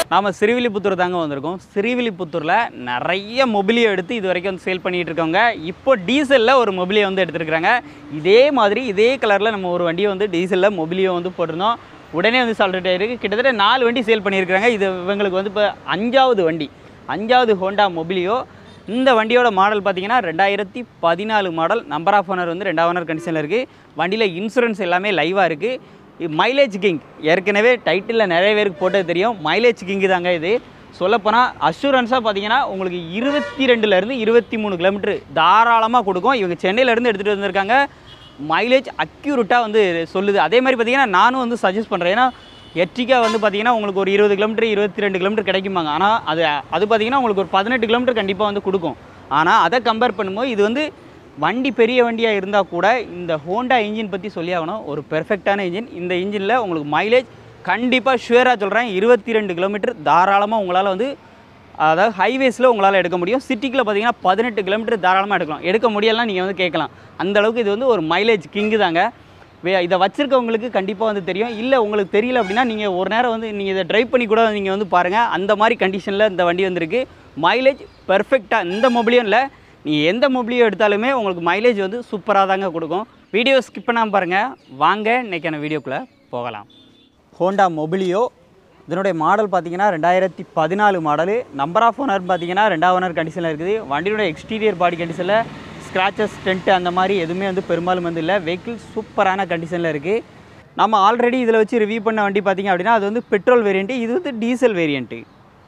நாம் சிறுவில்லிபுத்தூர் தாங்க வந்திருக்கோம் சிறுவில்லிபுத்தூரில் நிறைய மொபிலியை எடுத்து இது வரைக்கும் வந்து சேல் பண்ணிகிட்டு இருக்கவங்க இப்போ டீசலில் ஒரு மொபிலியை வந்து எடுத்துருக்குறாங்க இதே மாதிரி இதே கலரில் நம்ம ஒரு வண்டியை வந்து டீசலில் மொபிலியை வந்து போட்டிருந்தோம் உடனே வந்து சால்ட் ஆயிருக்கு கிட்டத்தட்ட நாலு வண்டி சேல் பண்ணியிருக்கிறாங்க இது இவங்களுக்கு வந்து இப்போ அஞ்சாவது வண்டி அஞ்சாவது ஹோண்டா மொபிலியோ இந்த வண்டியோட மாடல் பார்த்தீங்கன்னா ரெண்டாயிரத்தி பதினாலு மாடல் நம்பர் ஆஃப் ஓனர் வந்து ரெண்டாவது ஓனர் கண்டிஷனில் இருக்குது வண்டியில் இன்சூரன்ஸ் எல்லாமே லைவாக இருக்குது மைலேஜ் கிங் ஏற்கனவே டைட்டிலில் நிறைய பேருக்கு போட்டது தெரியும் மைலேஜ் கிங் தாங்க இது சொல்லப்போனால் அஷூரன்ஸாக பார்த்தீங்கன்னா உங்களுக்கு இருபத்தி ரெண்டுலேருந்து இருபத்தி மூணு கிலோமீட்டர் தாராளமாக கொடுக்கும் இவங்க சென்னையிலேருந்து எடுத்துகிட்டு வந்திருக்காங்க மைலேஜ் அக்யூரேட்டாக வந்து சொல்லுது அதே மாதிரி பார்த்தீங்கன்னா நானும் வந்து சஜஸ்ட் பண்ணுறேன் ஏன்னா எர்டிகா வந்து பார்த்தீங்கன்னா உங்களுக்கு ஒரு இருபது கிலோமீட்டர் இருபத்தி ரெண்டு கிலோமீட்டர் கிடைக்குமாங்க ஆனால் அது அது பார்த்தீங்கன்னா உங்களுக்கு ஒரு பதினெட்டு கிலோமீட்டர் கண்டிப்பாக வந்து கொடுக்கும் ஆனால் அதை கம்பேர் பண்ணும்போது இது வந்து வண்டி பெரிய வண்டியாக இருந்தால் கூட இந்த ஹோண்டா இன்ஜின் பற்றி சொல்லி ஆகணும் ஒரு பெர்ஃபெக்டான இன்ஜின் இந்த இன்ஜினில் உங்களுக்கு மைலேஜ் கண்டிப்பாக ஷுவராக சொல்கிறேன் இருபத்தி ரெண்டு கிலோமீட்டர் தாராளமாக உங்களால் வந்து அதாவது ஹைவேஸில் உங்களால் எடுக்க முடியும் சிட்டிக்குள்ள பார்த்தீங்கன்னா பதினெட்டு கிலோமீட்டர் தாராளமாக எடுக்கலாம் எடுக்க முடியலாம் நீங்கள் வந்து கேட்கலாம் அந்த அளவுக்கு இது வந்து ஒரு மைலேஜ் கிங்கு தாங்க வே இதை வச்சிருக்கவங்களுக்கு கண்டிப்பாக வந்து தெரியும் இல்லை உங்களுக்கு தெரியல அப்படின்னா நீங்கள் ஒரு நேரம் வந்து நீங்கள் இதை ட்ரைவ் பண்ணி கூட நீங்கள் வந்து பாருங்கள் அந்த மாதிரி கண்டிஷனில் இந்த வண்டி வந்திருக்கு மைலேஜ் பெர்ஃபெக்டாக இந்த மொபைலையும் இல்லை நீங்கள் எந்த மொபைலையும் எடுத்தாலுமே உங்களுக்கு மைலேஜ் வந்து சூப்பராக தாங்க கொடுக்கும் வீடியோ ஸ்கிப் பண்ணாமல் பாருங்கள் வாங்க இன்றைக்கான வீடியோக்குள்ளே போகலாம் ஹோண்டா மொபிலியோ இதனுடைய மாடல் பார்த்தீங்கன்னா ரெண்டாயிரத்தி பதினாலு மாடலு நம்பர் ஆஃப் ஓனர் பார்த்தீங்கன்னா ரெண்டாவது ஓனர் கண்டிஷனில் இருக்குது வண்டியோட எக்ஸ்டீரியர் பாடி கண்டிஷனில் ஸ்க்ராச்சஸ் டென்ட் அந்த மாதிரி எதுவுமே வந்து பெரும்பாலும் வந்து இல்லை வெஹிக்கிள் சூப்பரான கண்டிஷனில் இருக்குது நம்ம ஆல்ரெடி இதில் வச்சு ரிவ்யூ பண்ண வண்டி பார்த்தீங்க அப்படின்னா அது வந்து பெட்ரோல் வேரியண்ட்டு இது வந்து டீசல் வேரியண்ட்டு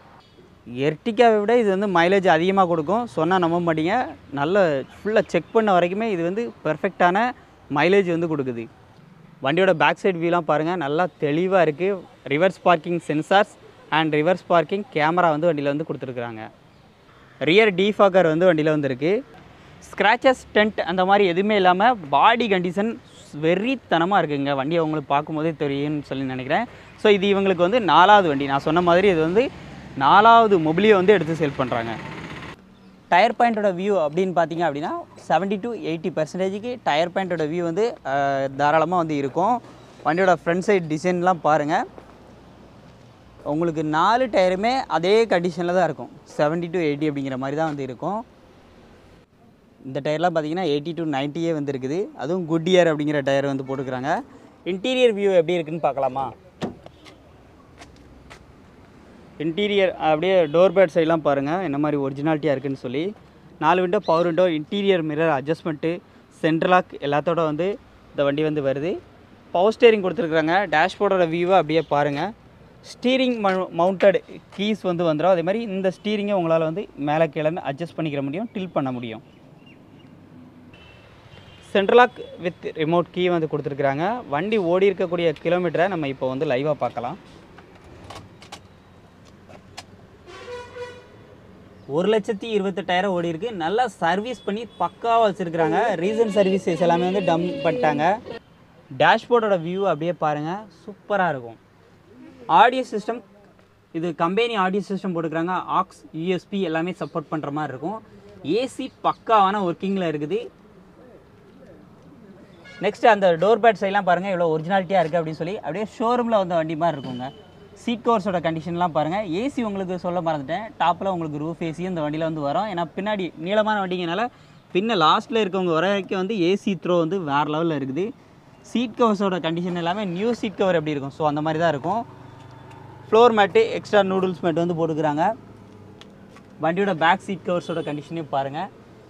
எர்டிகாவை விட இது வந்து மைலேஜ் அதிகமாக கொடுக்கும் சொன்னால் நம்ப மாட்டீங்க நல்ல ஃபுல்லாக செக் பண்ண வரைக்குமே இது வந்து பெர்ஃபெக்டான மைலேஜ் வந்து கொடுக்குது வண்டியோட பேக் சைடு வியூலாம் பாருங்கள் நல்லா தெளிவாக இருக்குது reverse parking sensors and reverse parking camera வந்து வண்டியில் வந்து கொடுத்துருக்குறாங்க ரியர் டீஃபாக்கர் வந்து வண்டியில் வந்துருக்கு ஸ்க்ராச்சஸ் டென்ட் அந்த மாதிரி எதுவுமே இல்லாமல் பாடி கண்டிஷன் வெறித்தனமாக இருக்குங்க வண்டியை உங்களுக்கு பார்க்கும்போதே தெரியும்னு சொல்லி நினைக்கிறேன் ஸோ இது இவங்களுக்கு வந்து நாலாவது வண்டி நான் சொன்ன மாதிரி இது வந்து நாலாவது மொபிலியை வந்து எடுத்து சேல் பண்ணுறாங்க டயர் பாயிண்டோட வியூ அப்படின்னு பார்த்தீங்க அப்படின்னா 70 டு எயிட்டி பர்சன்டேஜுக்கு டயர் பாயிண்டோட வியூ வந்து தாராளமாக வந்து இருக்கும் வண்டியோட ஃப்ரண்ட் சைடு டிசைன்லாம் பாருங்கள் உங்களுக்கு நாலு டயருமே அதே கண்டிஷனில் தான் இருக்கும் 70 டு எயிட்டி அப்படிங்கிற மாதிரி தான் வந்து இருக்கும் இந்த டயர்லாம் பார்த்தீங்கன்னா எயிட்டி டு நைன்ட்டியே வந்து இருக்குது அதுவும் குட் இயர் அப்படிங்கிற டயர் வந்து போட்டுக்கிறாங்க இன்டீரியர் வியூ எப்படி இருக்குன்னு பார்க்கலாமா இன்டீரியர் அப்படியே டோர் பேட் சைட்லாம் பாருங்கள் என்ன மாதிரி ஒரிஜினாலிட்டியாக இருக்குன்னு சொல்லி நாலு window power window interior mirror அட்ஜஸ்ட்மெண்ட்டு சென்ட்ரலாக் எல்லாத்தோட வந்து இந்த வண்டி வந்து வருது பவர் ஸ்டேரிங் கொடுத்துருக்குறாங்க டேஷ்போர்டோட வியூவை அப்படியே பாருங்கள் ஸ்டீரிங் மவுண்டட் கீஸ் வந்து வந்துடும் அதே மாதிரி இந்த ஸ்டீரிங்கை உங்களால் வந்து மேலே கீழே அட்ஜஸ்ட் பண்ணிக்கிற முடியும் டில் பண்ண முடியும் சென்ட்ரலாக் வித் ரிமோட் கீ வந்து கொடுத்துருக்குறாங்க வண்டி ஓடி இருக்கக்கூடிய கிலோமீட்டரை நம்ம இப்போ வந்து லைவாக பார்க்கலாம் ஒரு லட்சத்தி இருபத்தெட்டாயிரம் ஓடி இருக்கு நல்லா சர்வீஸ் பண்ணி பக்காவாக வச்சுருக்குறாங்க ரீசன்ட் சர்வீசஸ் எல்லாமே வந்து டம் பண்ணிட்டாங்க டேஷ்போர்டோட வியூ அப்படியே பாருங்கள் சூப்பராக இருக்கும் ஆடியோ சிஸ்டம் இது கம்பெனி ஆடியோ சிஸ்டம் போட்டுக்கிறாங்க ஆக்ஸ் யூஎஸ்பி எல்லாமே சப்போர்ட் பண்ணுற மாதிரி இருக்கும் ஏசி பக்காவான ஒர்க்கிங்கில் இருக்குது நெக்ஸ்ட் அந்த டோர் பேட் சைட்லாம் பாருங்கள் இவ்வளோ ஒரிஜினாலிட்டியாக இருக்குது அப்படின்னு சொல்லி அப்படியே ஷோரூமில் வந்த வண்டி மாதிரி இருக்குங்க சீட் கவர்ஸோட கண்டிஷன்லாம் பாருங்கள் ஏசி உங்களுக்கு சொல்ல மறந்துட்டேன் டாப்பில் உங்களுக்கு ரூஃப் ஏசியும் இந்த வண்டியில் வந்து வரும் ஏன்னா பின்னாடி நீளமான வண்டிங்கனால பின்ன லாஸ்ட்டில் இருக்கவங்க வர வரைக்கும் வந்து ஏசி த்ரோ வந்து வேறு லெவலில் இருக்குது சீட் கவர்ஸோட கண்டிஷன் எல்லாமே நியூ சீட் கவர் எப்படி இருக்கும் ஸோ அந்த மாதிரி தான் இருக்கும் floor mat extra noodles mat வந்து போட்டுக்கிறாங்க வண்டியோட பேக் சீட் கவர்ஸோட கண்டிஷனையும் பாருங்கள்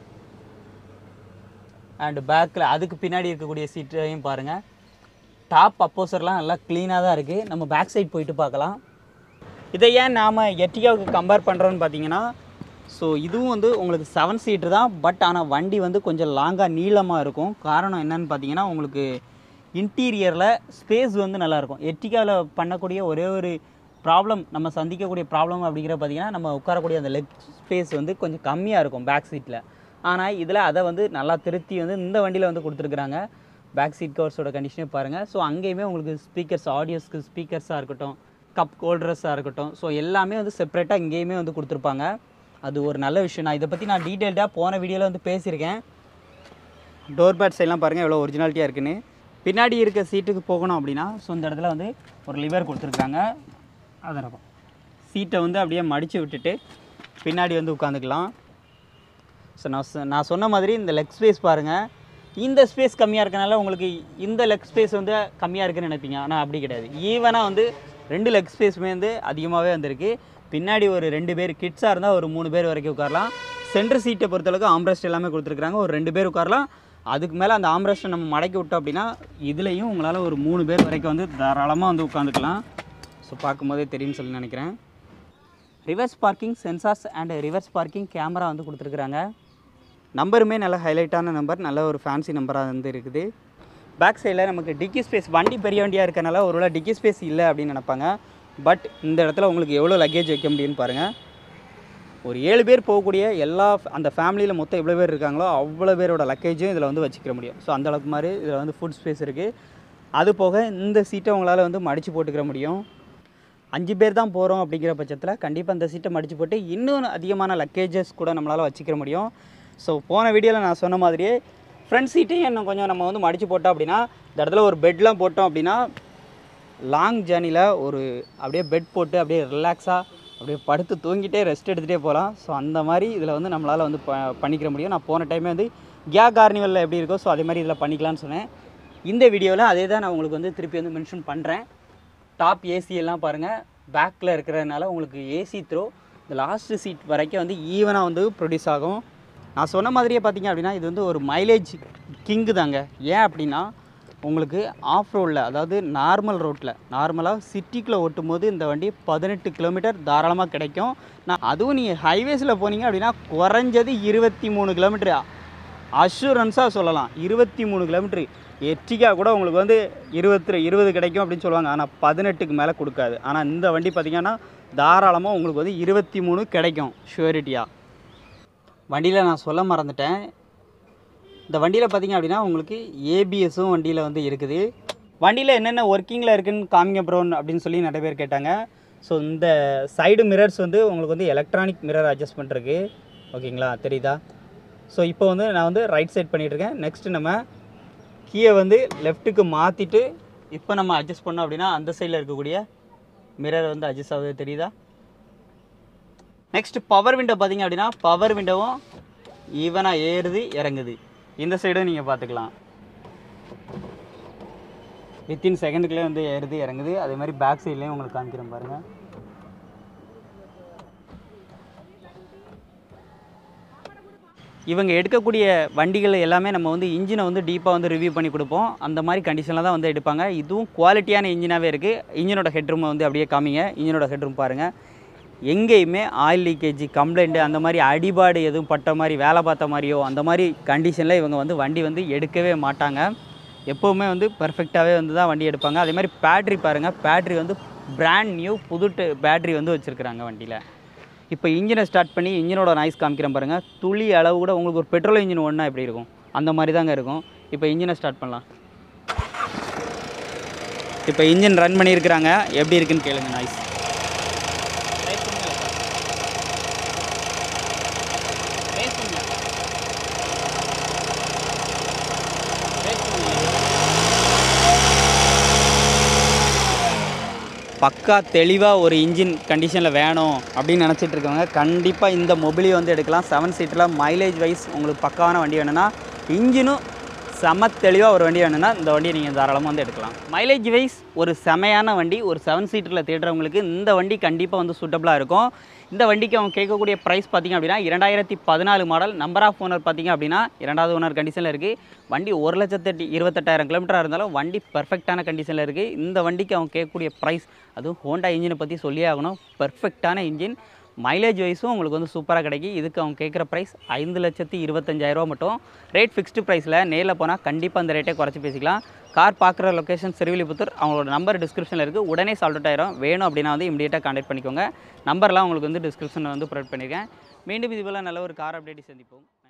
அண்ட் பேக்கில் அதுக்கு பின்னாடி இருக்கக்கூடிய சீட்டையும் பாருங்கள் டாப் அப்போசர்லாம் நல்லா க்ளீனாக தான் இருக்குது நம்ம பேக் சைட் போயிட்டு பார்க்கலாம் இதை ஏன் நாம் எர்டிகாவுக்கு கம்பேர் பண்ணுறோன்னு பார்த்தீங்கன்னா ஸோ இதுவும் வந்து உங்களுக்கு செவன் சீட்ரு தான் பட் ஆனால் வண்டி வந்து கொஞ்சம் லாங்காக நீளமாக இருக்கும் காரணம் என்னன்னு பார்த்தீங்கன்னா உங்களுக்கு இன்டீரியரில் ஸ்பேஸ் வந்து நல்லாயிருக்கும் எர்டிகாவில் பண்ணக்கூடிய ஒரே ஒரு ப்ராப்ளம் நம்ம சந்திக்கக்கூடிய ப்ராப்ளம் அப்படிங்கிற பார்த்தீங்கன்னா நம்ம உட்காரக்கூடிய அந்த லெக் ஸ்பேஸ் வந்து கொஞ்சம் கம்மியாக இருக்கும் பேக் சீட்டில் ஆனால் இதில் அதை வந்து நல்லா திருத்தி வந்து இந்த வண்டியில் வந்து கொடுத்துருக்குறாங்க பேக் சீட் கவர்ஸோட கண்டிஷனே பாருங்கள் ஸோ அங்கேயுமே உங்களுக்கு ஸ்பீக்கர்ஸ் ஆடியோஸ்க்கு ஸ்பீக்கர்ஸாக இருக்கட்டும் கப் ஹோல்டர்ஸாக இருக்கட்டும் ஸோ எல்லாமே வந்து செப்பரேட்டாக இங்கேயுமே வந்து கொடுத்துருப்பாங்க அது ஒரு நல்ல விஷயம் நான் இதை பற்றி நான் டீட்டெயில்டாக போன வீடியோவில் வந்து பேசியிருக்கேன் டோர் பேட்ஸ் எல்லாம் பாருங்கள் எவ்வளோ ஒரிஜினாலிட்டியாக இருக்குன்னு பின்னாடி இருக்க சீட்டுக்கு போகணும் அப்படின்னா ஸோ இந்த இடத்துல வந்து ஒரு லிவர் கொடுத்துருக்காங்க அதை நம்ம சீட்டை வந்து அப்படியே மடித்து விட்டுட்டு பின்னாடி வந்து உட்காந்துக்கலாம் ஸோ நான் சொ- நான் சொன்ன மாதிரி இந்த லெக் ஸ்பேஸ் பாருங்கள் இந்த ஸ்பேஸ் கம்மியாக இருக்கனால உங்களுக்கு இந்த லெக் ஸ்பேஸ் வந்து கம்மியாக இருக்குன்னு நினைப்பீங்க ஆனால் அப்படி கிடையாது ஈவனாக வந்து ரெண்டு லெக் ஸ்பேஸுமே வந்து அதிகமாகவே வந்திருக்கு பின்னாடி ஒரு ரெண்டு பேர் கிட்ஸாக இருந்தால் ஒரு மூணு பேர் வரைக்கும் உட்காரலாம் சென்டர் சீட்டை பொறுத்தளவுக்கு ஆம்ரெஸ்ட் எல்லாமே கொடுத்துருக்காங்க ஒரு ரெண்டு பேர் உட்காரலாம் அதுக்கு மேலே அந்த ஆம்ரெஸ்ட்டை நம்ம மடக்கி விட்டோம் அப்படின்னா இதுலேயும் உங்களால் ஒரு மூணு பேர் வரைக்கும் வந்து தாராளமாக வந்து உட்காந்துக்கலாம் ஸோ பார்க்கும்போதே தெரியும்னு சொல்லி நினைக்கிறேன் reverse parking sensors and reverse parking camera வந்து கொடுத்துருக்குறாங்க நம்பருமே நல்ல ஹைலைட்டான நம்பர் நல்ல ஒரு ஃபேன்சி நம்பராக வந்து இருக்குது பேக் சைடில் நமக்கு டிக்கி ஸ்பேஸ் வண்டி பெரிய வண்டியாக இருக்கனால ஒருவேளை டிக்கி ஸ்பேஸ் இல்லை அப்படின்னு நினைப்பாங்க பட் இந்த இடத்துல உங்களுக்கு எவ்வளோ லக்கேஜ் வைக்க முடியும்னு பாருங்கள் ஒரு ஏழு பேர் போகக்கூடிய எல்லா அந்த ஃபேமிலியில் மொத்தம் எவ்வளோ பேர் இருக்காங்களோ அவ்வளோ பேரோட லக்கேஜும் இதில் வந்து வச்சுக்கிற முடியும் ஸோ அந்த அளவுக்கு மாதிரி இதில் வந்து ஃபுட் ஸ்பேஸ் இருக்குது அது போக இந்த சீட்டை உங்களால் வந்து மடித்து போட்டுக்கிற முடியும் அஞ்சு பேர் தான் போகிறோம் அப்படிங்கிற பட்சத்தில் கண்டிப்பாக அந்த சீட்டை மடித்து போட்டு இன்னும் அதிகமான லக்கேஜஸ் கூட நம்மளால் வச்சுக்கிற முடியும் ஸோ போன வீடியோவில் நான் சொன்ன மாதிரியே ஃப்ரண்ட் சீட்டையும் இன்னும் கொஞ்சம் நம்ம வந்து மடித்து போட்டோம் அப்படின்னா இந்த இடத்துல ஒரு பெட்லாம் போட்டோம் அப்படின்னா லாங் ஜேர்னியில் ஒரு அப்படியே பெட் போட்டு அப்படியே ரிலாக்ஸாக அப்படியே படுத்து தூங்கிட்டே ரெஸ்ட் எடுத்துகிட்டே போகலாம் ஸோ அந்த மாதிரி இதில் வந்து நம்மளால் வந்து ப பண்ணிக்கிற முடியும் நான் போன டைமே வந்து கியா கார்னிவலில் எப்படி இருக்கோ ஸோ அதே மாதிரி இதில் பண்ணிக்கலாம்னு சொன்னேன் இந்த வீடியோவில் அதே தான் நான் உங்களுக்கு வந்து திருப்பி வந்து மென்ஷன் பண்ணுறேன் டாப் ஏசி எல்லாம் பாருங்கள் பேக்கில் இருக்கிறதுனால உங்களுக்கு ஏசி த்ரோ இந்த லாஸ்ட் சீட் வரைக்கும் வந்து ஈவனாக வந்து ப்ரொடியூஸ் ஆகும் நான் சொன்ன மாதிரியே பார்த்தீங்க அப்படின்னா இது வந்து ஒரு மைலேஜ் கிங்கு தாங்க ஏன் அப்படின்னா உங்களுக்கு ஆஃப் ரோடில் அதாவது நார்மல் ரோட்டில் நார்மலாக சிட்டிக்குள்ளே ஓட்டும் போது இந்த வண்டி பதினெட்டு கிலோமீட்டர் தாராளமாக கிடைக்கும் நான் அதுவும் நீங்கள் ஹைவேஸில் போனீங்க அப்படின்னா குறைஞ்சது இருபத்தி மூணு கிலோமீட்டர் அஷூரன்ஸாக சொல்லலாம் இருபத்தி மூணு கிலோமீட்ரு எர்டிகா கூட உங்களுக்கு வந்து இருபத்தி இருபது கிடைக்கும் அப்படின்னு சொல்லுவாங்க ஆனால் பதினெட்டுக்கு மேலே கொடுக்காது ஆனால் இந்த வண்டி பார்த்திங்கன்னா தாராளமாக உங்களுக்கு வந்து இருபத்தி மூணு கிடைக்கும் ஷூரிட்டியாக வண்டியில் நான் சொல்ல மறந்துட்டேன் இந்த வண்டியில் பார்த்தீங்க அப்படின்னா உங்களுக்கு ஏபிஎஸும் வண்டியில் வந்து இருக்குது வண்டியில் என்னென்ன ஒர்க்கிங்கில் இருக்குன்னு காமிங்க ப்ரோன் அப்படின்னு சொல்லி நிறைய பேர் கேட்டாங்க ஸோ இந்த சைடு மிரர்ஸ் வந்து உங்களுக்கு வந்து எலக்ட்ரானிக் மிரர் அட்ஜஸ்ட் பண்ணுறதுக்கு ஓகேங்களா தெரியுதா ஸோ இப்போ வந்து நான் வந்து ரைட் சைட் பண்ணிகிட்ருக்கேன் நெக்ஸ்ட்டு நம்ம கீயை வந்து லெஃப்ட்டுக்கு மாற்றிட்டு இப்போ நம்ம அட்ஜஸ்ட் பண்ணோம் அப்படின்னா அந்த சைடில் இருக்கக்கூடிய மிரர் வந்து அட்ஜஸ்ட் ஆகுது தெரியுதா நெக்ஸ்ட் பவர் விண்டோ பார்த்தீங்க அப்படின்னா பவர் விண்டோவும் ஈவனாக ஏறுது இறங்குது இந்த சைடும் நீங்கள் பார்த்துக்கலாம் வித்தின் செகண்டுக்குள்ளே வந்து ஏறுது இறங்குது அதே மாதிரி பேக் சைட்லேயும் உங்களுக்கு காமிக்கிறேன் பாருங்கள் இவங்க எடுக்கக்கூடிய வண்டிகள் எல்லாமே நம்ம வந்து இன்ஜினை வந்து டீப்பாக வந்து ரிவ்யூ பண்ணி கொடுப்போம் அந்த மாதிரி கண்டிஷனில் தான் வந்து எடுப்பாங்க இதுவும் குவாலிட்டியான இன்ஜினாகவே இருக்குது இன்ஜினோட ஹெட்ரூமை வந்து அப்படியே காமிங்க இன்ஜினோட ஹெட்ரூம் பாருங்கள் எங்கேயுமே ஆயில் லீக்கேஜ் கம்ப்ளைண்ட்டு அந்த மாதிரி அடிபாடு எதுவும் பட்ட மாதிரி வேலை பார்த்த மாதிரியோ அந்த மாதிரி கண்டிஷனில் இவங்க வந்து வண்டி வந்து எடுக்கவே மாட்டாங்க எப்போவுமே வந்து பர்ஃபெக்டாகவே வந்து தான் வண்டி எடுப்பாங்க அதே மாதிரி பேட்ரி பாருங்கள் பேட்ரி வந்து பிராண்ட் நியூ புது பேட்ரி வந்து வச்சுருக்குறாங்க வண்டியில் இப்போ இன்ஜினை ஸ்டார்ட் பண்ணி இன்ஜினோட நாய்ஸ் காமிக்கிறேன் பாருங்கள் துளி அளவு கூட உங்களுக்கு ஒரு பெட்ரோல் இன்ஜின் ஒன்றா எப்படி இருக்கும் அந்த மாதிரி தாங்க இருக்கும் இப்போ இன்ஜினை ஸ்டார்ட் பண்ணலாம் இப்போ இன்ஜின் ரன் பண்ணியிருக்கிறாங்க எப்படி இருக்குன்னு கேளுங்க நாய்ஸ் பக்கா தெளிவாக ஒரு இன்ஜின் கண்டிஷனில் வேணும் அப்படின்னு நினச்சிட்டு இருக்கவங்க கண்டிப்பாக இந்த மொபிலியை வந்து எடுக்கலாம் செவன் சீட்டரில் மைலேஜ் வைஸ் உங்களுக்கு பக்காவான வண்டி வேணும்னா இன்ஜினும் செம தெளிவாக ஒரு வண்டி வேணும்னா இந்த வண்டியை நீங்கள் தாராளமாக வந்து எடுக்கலாம் மைலேஜ் வைஸ் ஒரு செமையான வண்டி ஒரு செவன் சீட்டரில் தேடுறவங்களுக்கு இந்த வண்டி கண்டிப்பாக வந்து சூட்டபுளாக இருக்கும் இந்த வண்டிக்கு அவங்க கேட்கக்கூடிய ப்ரைஸ் பார்த்திங்க அப்படின்னா இரண்டாயிரத்தி பதினாலு மாடல் நம்பர் ஆஃப் ஓனர் பார்த்திங்க அப்படின்னா இரண்டாவது ஓனர் கண்டிஷனில் இருக்குது வண்டி ஒரு லட்சத்தெட்டு இருபத்தெட்டாயிரம் கிலோமீட்டராக இருந்தாலும் வண்டி பர்ஃபெக்டான கண்டிஷனில் இருக்குது இந்த வண்டிக்கு அவங்க கேட்கக்கூடிய ப்ரைஸ் அதுவும் ஹோண்டா இன்ஜினை பற்றி சொல்லியே ஆகணும் பர்ஃபெக்டான இன்ஜின் மைலேஜ் வைஸும் உங்களுக்கு வந்து சூப்பராக கிடைக்கும் இதுக்கு அவங்க கேட்குற ப்ரைஸ் ஐந்து லட்சத்தி இருபத்தஞ்சாயிரரூவா மட்டும் ரேட் ஃபிக்ஸ்டு ப்ரைஸில் நேரில் போனால் கண்டிப்பாக அந்த ரேட்டை குறைச்சி பேசிக்கலாம் கார் பார்க்குற லொக்கேஷன் சிறுவில்லிபுத்தூர் அவங்களோட நம்பர் டிஸ்கிரிப்ஷனில் இருக்குது உடனே சால்ட் அவுட் ஆயிரும் வேணும் அப்படின்னா வந்து இமீடியட்டாக கான்டாக்ட் பண்ணிக்கோங்க நம்பர்லாம் உங்களுக்கு வந்து டிஸ்கிரிப்ஷனில் வந்து ப்ரொவைட் பண்ணியிருக்கேன் மீண்டும் இதுபோல் நல்ல ஒரு கார் அப்டேட் சந்திப்போம்